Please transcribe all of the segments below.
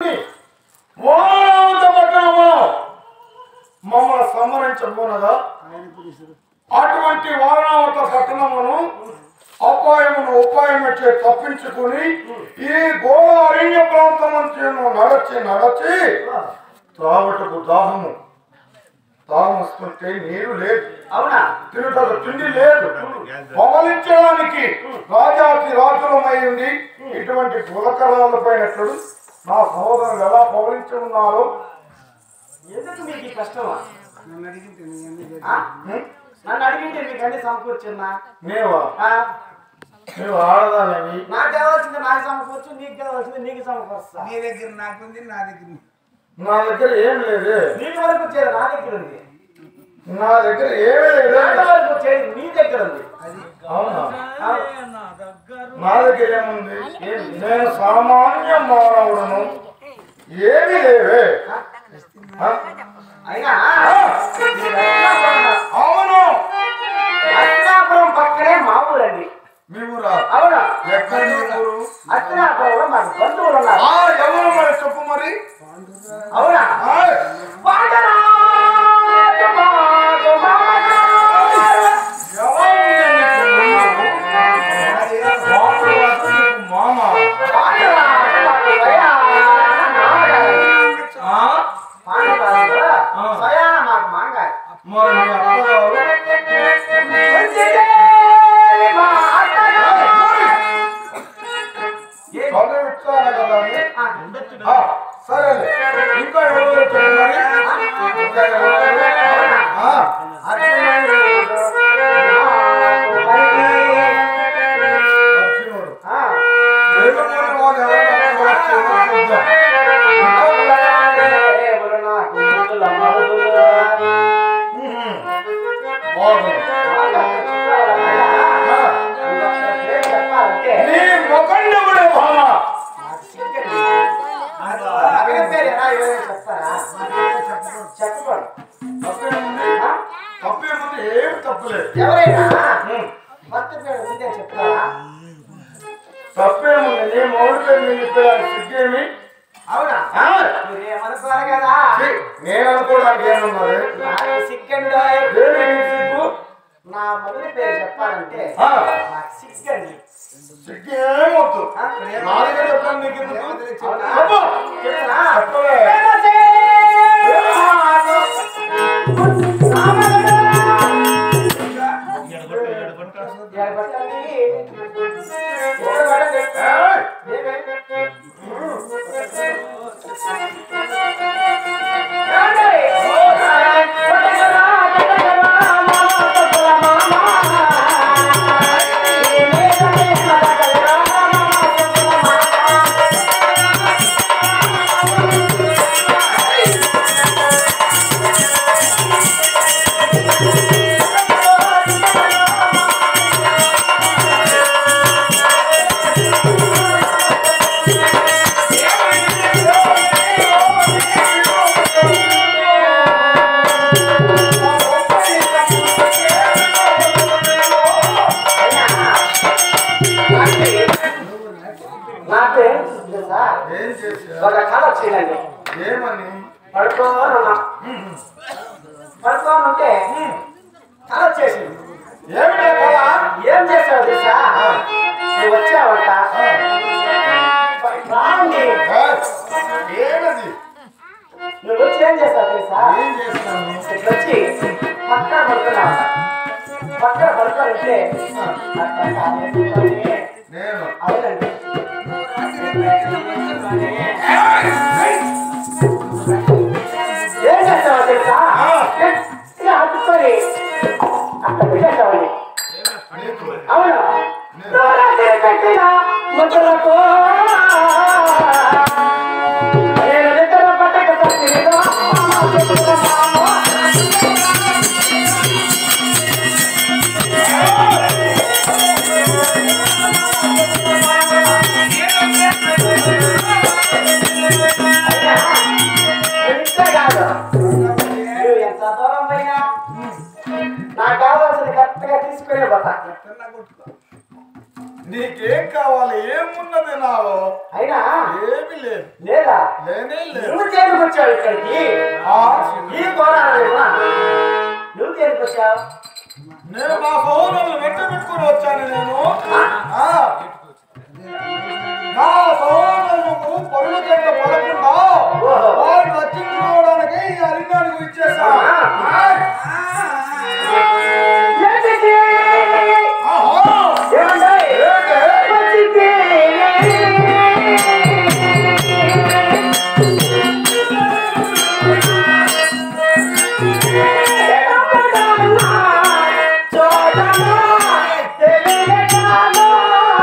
ఓనావత పట్టణము మమ్మల్ని సంహరించబోనగా అటువంటి వారణావత పట్టణమును అపాయమును ఉపాయమిచ్చే తప్పించుకుని ఈ గోడ అరణ్య ప్రాంతమంతా నడచి నడచి త్రాగుటకు దాహము దాహం వస్తుంటే నీరు లేదు అవునా తిరుగుతాడు తిండి లేదు పవలించడానికి రాజాకి రాజులమై ఉంది ఇటువంటి గులకరాలపైనట్లు నా సహోదరులు ఎలా పవలించి ఉన్నారో ఎందుకు మీకు ఈ కష్టమా నన్ను అడిగింటే నీ అన్ని చేసి ఆ? హ్మ్? నన్ను అడిగింటే మీకు అన్ని సమకూర్చున్నా నీవా ఆ? నీవు ఆడదానివి నాకు కావాల్సింది నాకు సమకూర్చు నీకు కావాల్సింది నీకు సమకూరుస్తా నీ దగ్గర నాకుంది నా దగ్గర నీ- నా దగ్గర ఏం లేదు నీకు వరకు వచ్చేది నా దగ్గర ఉంది నా దగ్గర ఏమీ లేదు నా వరకు వచ్చేది నీ దగ్గర ఉంది అది అవునా ఆ? నా దగ్గర ఏముంది నేను సామాన్య మానవుడును ఏమీ లేవే ఆ? అయినా అవును అత్తినాపురం పక్కనే మా ఊరండి మీ ఊరా అవునా ఎక్కడ మీ ఊరు అత్తినాపురంలో మాకు బంధువులు ఉన్నారు ఆ, ఎవరు మరి చెప్పు మరి అవునా ఆ, పాండరాజు మాకు మామగారు. ఎవరు నీకు వాడు నీకు మామ పాండరాజు మాకు స్వయాన మామగారు. ఆ? పాండరాజు ఆ. స్వయాన మాకు మామగారు. మరి మీ అత్తగారు మంచిదేవి మా అత్తగారు. ఏ- చదువు ఇచ్చారు కదా అని. ఆ, ఆ, సరేలే ఇంకా ఎవరు చెప్పు మరి ఇంకా ఎవరు ఆ, అర్జునుడు నాకు మరి. అర్జునుడు ఆ, వేలుమూరి వాడు ఎవరో వచ్చేమో చూద్దాం. దేవుడు నాకు ముద్దుల మరుదులు. ఉహుం. బాగుంది. చెప్పాలంటే నీ మొకండముడే భామ అభిన పేరు ఎలా ఎవరైనా చెప్తారా చెప్పకూడదు తప్పేముంది ఆ? తప్పేముంది ఏం తప్పులేదు ఎవరైనా ఉం. భర్త పేరు ముందే చెప్తారా తప్పేముంది నీ మౌడి పేరు మీద చెప్పేదానికి సిగ్గేమి అవునా ఆ? మీరేమనుకోరు కదా ఛీ, నేను అనుకోవడానికి ఏమున్నది నాకు సిగ్గండి దేనికి సిగ్గు నా మొదటి పేరు చెప్పాలంటే ఆ, నాకు సిగ్గండి సిగ్గేమొద్దు ఆ? నా దగ్గర చెప్పాను నీకు ఎందుకు అవునా? చెప్పు. చెప్తున్నా? చెప్పలే. ఏయ్, నాకు ఏం తెలుసా? ఏం చేశా ఒక కళ వచ్చిందండి ఏమని పడుకోనున్నా పడుకోనుంటే కళ వచ్చేసింది ఏమిటే కళ ఏం చేసావు తెలుసా నువ్వు వచ్చావంట రాండి ఏయ్, ఏమది నువ్వు వచ్చి ఏం చేసావు తెలుసా ఏం చేస్తాను ఇట్లా వచ్చి పక్కన పడుకున్నావు పక్కన పడుకోనంటే నేను అవునండి ఏం చేస్తావో తెలుసా గట్టిగా హత్తుకొని అట్లా పెట్టేస్తావని నీకు అవును నవరాత్రి పెట్టిన ముద్దులకు నేను నిద్ర పట్టక సత్తినిదో ఇంతే కాదు నువ్వు ఎంత దూరం పోయినా నాకు కావాల్సింది కరెక్ట్గా తీసుకునే పోతా ఎట్టన్నా కొట్టుకో నీకేం కావాలి ఏమున్నది నాలో అయినా ఏమీ లేదు లేదా లేనే లేదు నువ్వు దేనికి వచ్చావు ఇక్కడికి ఆ, ఈ గోదావరిలో నువ్వు దేనికి వచ్చావు నేను నా సోదరులు వెంట పెట్టుకుని వచ్చాను నేను ఆ, నా సోదరులకు పరుల చెట్ట పడకుండా వారిని రక్షించుకోవడానికి ఈ అరణ్యానికి ఇచ్చేసా ఏంటిది? ఆహా ఏమంటాయి? వచ్చింది. చూడనా, తెలియగానా.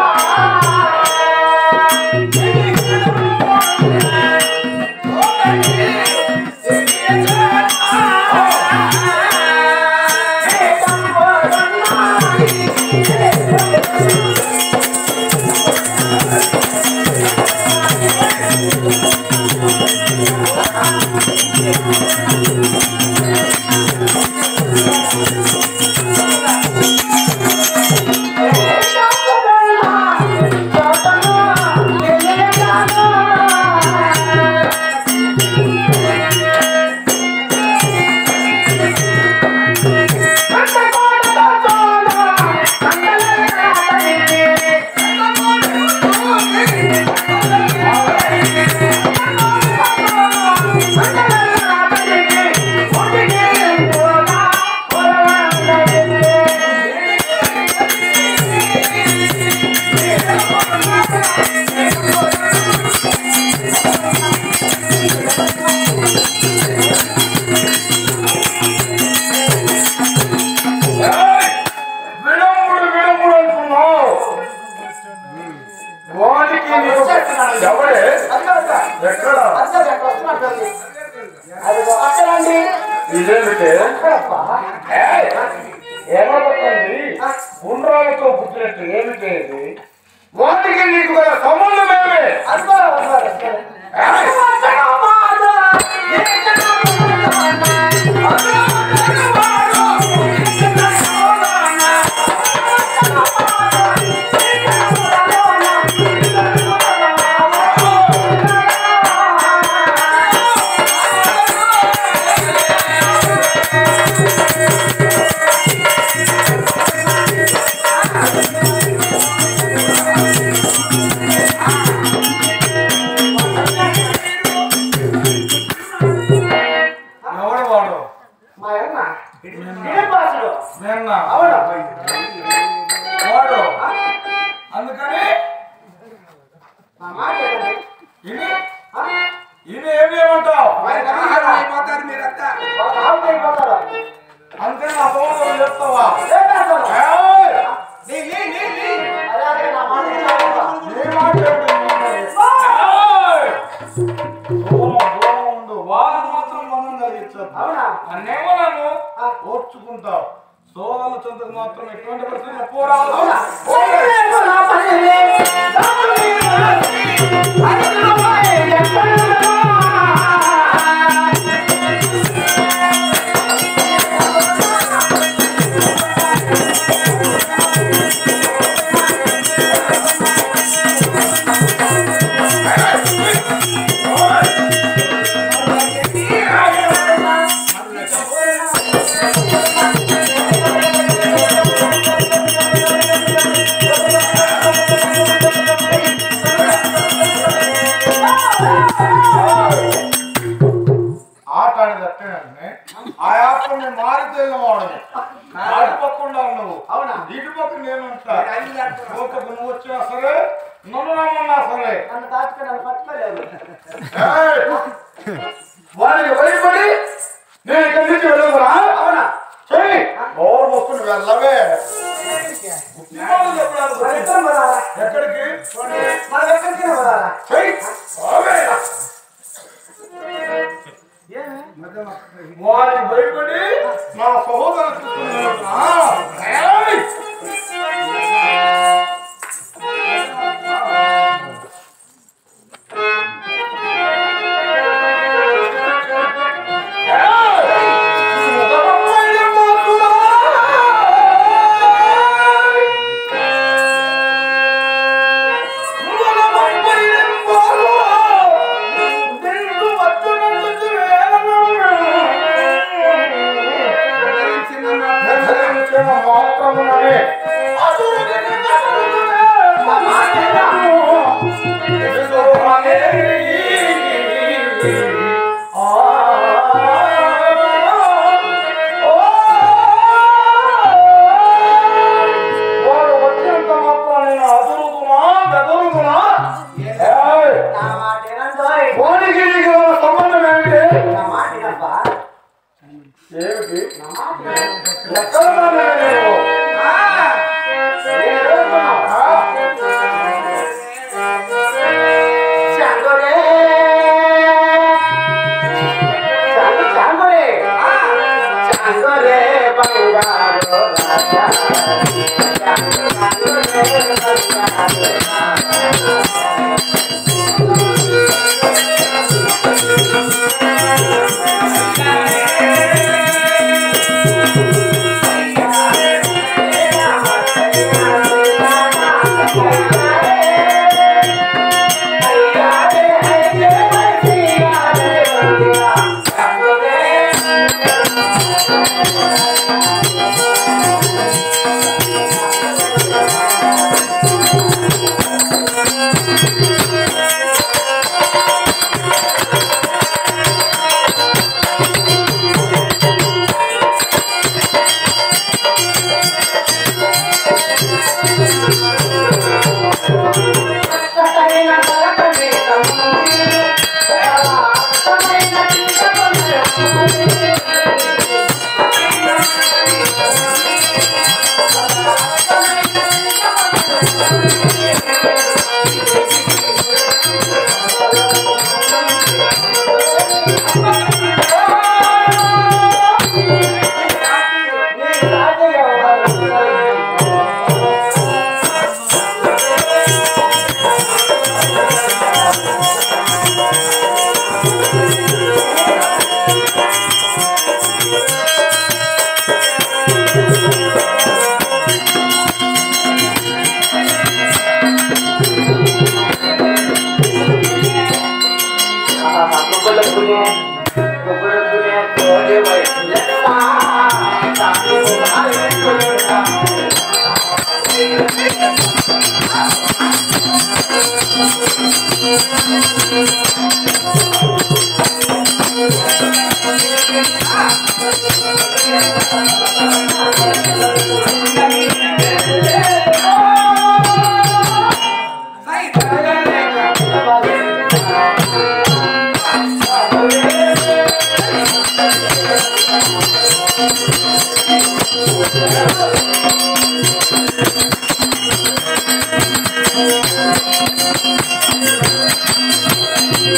విడముడు విడముడు అంటున్నావు వాడికి నీకు ఎవడే ఎక్కడ ఇదేమిటి ఏయ్! ఏమవుతుంది గుండ్రాలతో పుట్టినట్టు ఏమిటి ఇది వాటికి నీకు గల సంబంధమేమి ఏయ్! ఎవడు వాడు మా అన్న ఏ భాషలో నిన్న అవునా వాడు అందుకని నా మాట ఏంటండి? ఇది ఆ? ఇది ఏమేమంటావు అయిపోతారు మీరంతా వాళ్ళ ఆవులు అయిపోతారు. అంతే నా సోదరులు చెప్తావా ఏం చేస్తారు? ఏయ్! లే, లే, లే, లే. అదే అదే నా మాట వినాలి. నీ మాట ఏంటి? ఏయ్! దూరం దూరం ఉండు వారు మాత్రం మనం కలిగించదు అవునా అన్నేమో నన్ను ఓర్చుకుంటావు సోదరుల చెంతకు మాత్రం ఎటువంటి పరిస్థితి పోరాదు అవునా? ఓరేమో నా పని. రాముని రాముని, అడుగులపై ఎక్కడున్నా? ఆట అనేది అట్టేనండి ఆ యాత్రని మారితేలిన వాడిని అటు పక్కకుండా నువ్వు అవునా ఇటు పక్క నేను ఉంటా నేను అన్ని ఆడుతున్నా. లోపలికి నువ్వు వచ్చినా సరే నన్ను రమ్మన్నా సరే నన్ను దాచుకొని నన్ను పట్టుకోలేదు ఏయ్! వాడికి భయపడి నేను ఇక్కడి నుంచి వెళ్ళదురా అవునా చెయ్యి ఓరు మొక్కుని వెళ్ళవే ఉద్యోగాలు చెప్పడానికి మరి వచ్చింది. ఇద్దరం పోదాలా? ఎక్కడికి మనం ఎక్కడికైనా పోదాలా? చెయ్యి పోవే. ఏమి? మధ్య మధ్య వాడికి భయపడి నా సహోదరు చూస్తున్నాడు. ఏయ్! వాడు వచ్చినంత మాత్రం నేను అదురుగునా బెదరుగునా ఏయ్! నా మాట ఏనంటోయ్? వానికి నీకు ఉన్న సంబంధం ఏమిటి నా మాట వినప్పా? ఏమిటి నా మాట వినప్పా? ఎక్కడ ఉన్నాను నేను ఆ, ఏడున్నావు? చాంగోడే. చాంగు, చాంగోడే. ఆ. చాంగోడే బంగారు రాజా. చాంగు, చాంగోడే బంగారు రాజా. సై,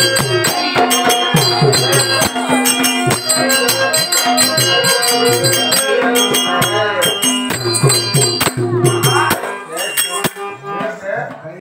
Thank